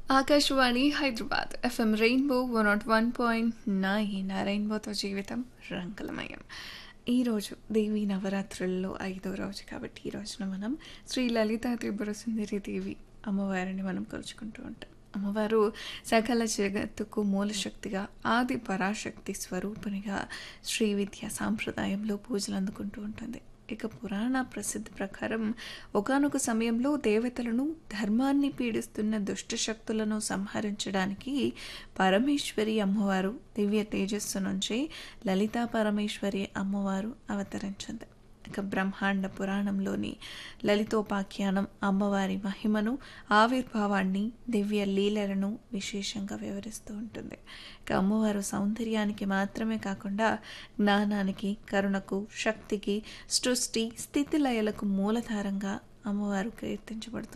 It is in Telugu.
Akashvani Hyderabad FM rainbow one naught one point nine రెయిన్బోతో జీవితం రంగులమయం ఈరోజు దేవి నవరాత్రుల్లో ఐదో రోజు కాబట్టి ఈ రోజున మనం శ్రీ లలితా త్రిపుర సుందరి దేవి అమ్మవారిని మనం కొలుచుకుంటూ ఉంటాం అమ్మవారు సకల జగత్తుకు మూలశక్తిగా ఆది పరాశక్తి స్వరూపునిగా శ్రీ విద్య సాంప్రదాయంలో పూజలు అందుకుంటూ ఉంటుంది ఇక పురాణ ప్రసిద్ధి ప్రకారం ఒకనొక సమయంలో దేవతలను ధర్మాన్ని పీడిస్తున్న దుష్ట శక్తులను సంహరించడానికి పరమేశ్వరి అమ్మవారు దివ్య తేజస్సు నుంచి లలితా పరమేశ్వరి అమ్మవారు అవతరించింది ఇక బ్రహ్మాండ పురాణంలోని లలితోపాఖ్యానం అమ్మవారి మహిమను ఆవిర్భావాన్ని దివ్య లీలలను విశేషంగా వివరిస్తూ ఉంటుంది ఇక అమ్మవారు సౌందర్యానికి మాత్రమే కాకుండా జ్ఞానానికి కరుణకు శక్తికి సృష్టి స్థితిలయలకు మూలధారంగా అమ్మవారు కీర్తించబడుతూ